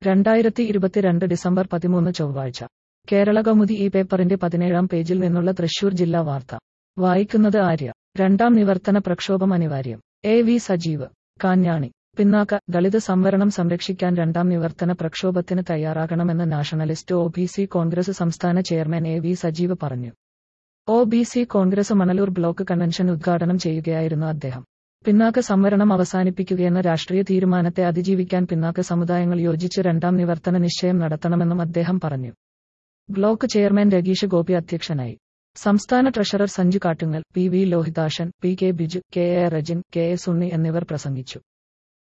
രണ്ടായിരത്തി ഇരുപത്തിരണ്ട് ഡിസംബർ പതിമൂന്ന് ചൊവ്വാഴ്ച കേരള കൗമുദി ഈ പേപ്പറിന്റെ പതിനേഴാം പേജിൽ നിന്നുള്ള തൃശൂർ ജില്ലാ വാർത്ത വായിക്കുന്നത് ആര്യ രണ്ടാം നിവർത്തന പ്രക്ഷോഭം അനിവാര്യം എ വി സജീവ് കാഞ്ഞാണി പിന്നാക്ക ദളിത് സംവരണം സംരക്ഷിക്കാൻ രണ്ടാം നിവർത്തന പ്രക്ഷോഭത്തിന് തയ്യാറാകണമെന്ന് nationalist O B C Congress സംസ്ഥാന ചെയർമാൻ എ വി സജീവ് പറഞ്ഞു O B C Congress Manalur block convention ഉദ്ഘാടനം ചെയ്യുകയായിരുന്നു അദ്ദേഹം പിന്നാക്ക സംവരണം അവസാനിപ്പിക്കുകയെന്ന രാഷ്ട്രീയ തീരുമാനത്തെ അതിജീവിക്കാൻ പിന്നാക്ക സമുദായങ്ങൾ യോജിച്ച് രണ്ടാം നിവർത്തന നിശ്ചയം നടത്തണമെന്നും അദ്ദേഹം പറഞ്ഞു ബ്ലോക്ക് ചെയർമാൻ രഗീഷ് ഗോപി അധ്യക്ഷനായി സംസ്ഥാന treasurer Sanju Kattungal P V Lohithashan P K Biju K A Rejin K A Sunny എന്നിവർ പ്രസംഗിച്ചു